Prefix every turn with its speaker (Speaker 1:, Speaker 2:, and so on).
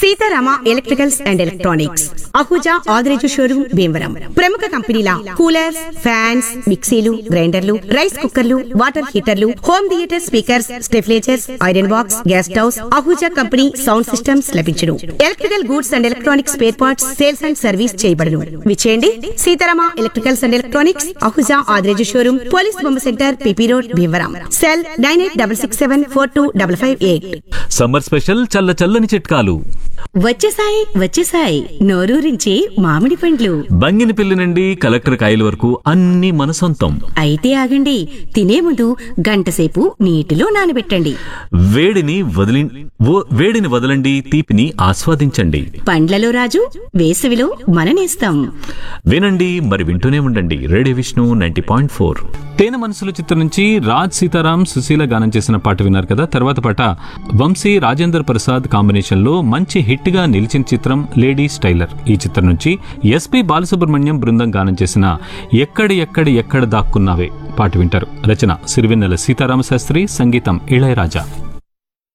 Speaker 1: Sitarama electricals and electronics Ahuja Adireju showroom Bhimavaram ప్రముఖ కంపెనీల coolers fans మిక్సీలు గ్రైండర్లు రైస్ కుక్కర్లు వాటర్ హీటర్లు home theatre speakers stabilisers iron box gas stoves Ahuja company sound systems లభించును electrical goods and electronics spare parts sales and service చేయబడును విచేయండి Seetharama electricals and electronics Ahuja Adireju showroom police బొమ్మ centre PP road Bhimavaram cell nine eight double six seven four two double five eight
Speaker 2: summer special చల్ల చల్లని చిట్కాలు
Speaker 1: వచ్చేసాయి వచ్చేసాయి నోరూరించే మామిడి పండ్లు
Speaker 2: బంగినపల్లి నుండి కలెక్టర్ కాయల వరకు అన్ని మన సొంతం
Speaker 1: అయితే ఆగండి తినే ముందు గంట సేపు నీటిలో నానబెట్టండి
Speaker 2: వేడిని వదిలి ఓ- వేడిని వదలండి తీపిని ఆస్వాదించండి
Speaker 1: పండ్లలో రాజు వేసవిలో మననేస్తాం
Speaker 2: వినండి మరి వింటూనే ఉండండి radio Vishnu ninety point four తేనె మనసుల చిత్రం నుంచి రాజ్ సీతారాం సుశీల గానం చేసిన పాట విన్నారు కదా తర్వాత పాట వంశీ రాజేంద్ర ప్రసాద్ కాంబినేషన్ లో మంచి హిట్ గా నిలిచిన చిత్రం లేడీ స్టైలర్ ఈ చిత్రం నుంచి ఎస్పి బాలసుబ్రహ్మణ్యం బృందం గానం చేసిన ఎక్కడి ఎక్కడి ఎక్కడ దాక్కున్నావే పాట వింటారు రచన సిరివెన్నెల సీతారామ శాస్త్రి సంగీతం ఇళయరాజా